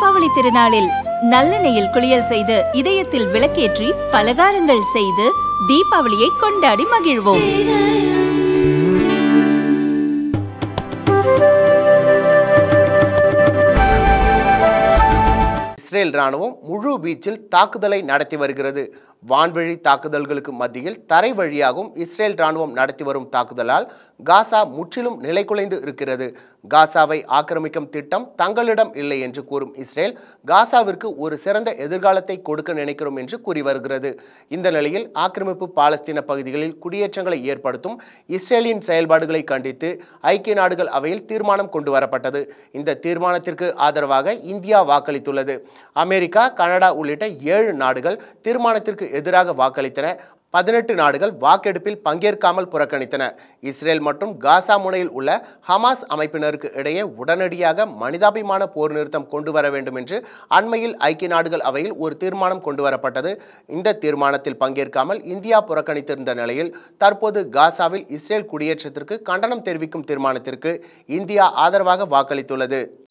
தீபாவளி திருநாளில் நல்லெண்ணெயில் குளியல் செய்து இதயத்தில் விளக்கேற்றி பலகாரங்கள் செய்து தீபாவளியை கொண்டாடி மகிழ்வோம் இஸ்ரேல் ராணுவம் முழு வீச்சில் தாக்குதலை நடத்தி வருகிறது வான்வழி தாக்குதல்களுக்கு மத்தியில் தரை வழியாகவும் இஸ்ரேல் ராணுவம் நடத்தி வரும் தாக்குதலால் காசா முற்றிலும் நிலைகுலைந்து இருக்கிறது காசாவை ஆக்கிரமிக்கும் திட்டம் தங்களிடம் இல்லை என்று கூறும் இஸ்ரேல் காசாவிற்கு ஒரு சிறந்த எதிர்காலத்தை கொடுக்க நினைக்கிறோம் என்று கூறி வருகிறது இந்த நிலையில் ஆக்கிரமிப்பு பாலஸ்தீன பகுதிகளில் குடியேற்றங்களை ஏற்படுத்தும் இஸ்ரேலின் செயல்பாடுகளை கண்டித்து ஐக்கிய நாடுகள் அவையில் தீர்மானம் கொண்டு வரப்பட்டது இந்த தீர்மானத்திற்கு ஆதரவாக இந்தியா வாக்களித்துள்ளது அமெரிக்கா கனடா உள்ளிட்ட ஏழு நாடுகள் தீர்மானத்திற்கு எதிராக வாக்களித்தன பதினெட்டு நாடுகள் வாக்கெடுப்பில் பங்கேற்காமல் புறக்கணித்தன இஸ்ரேல் மற்றும் காசா முனையில் உள்ள ஹமாஸ் அமைப்பினருக்கு இடையே உடனடியாக மனிதாபிமான போர் நிறுத்தம் கொண்டு வர வேண்டும் என்று அண்மையில் ஐக்கிய நாடுகள் அவையில் ஒரு தீர்மானம் கொண்டு வரப்பட்டது இந்த தீர்மானத்தில் பங்கேற்காமல் இந்தியா புறக்கணித்திருந்த நிலையில் தற்போது காசாவில் இஸ்ரேல் குடியேற்றத்திற்கு கண்டனம் தெரிவிக்கும் தீர்மானத்திற்கு இந்தியா ஆதரவாக வாக்களித்துள்ளது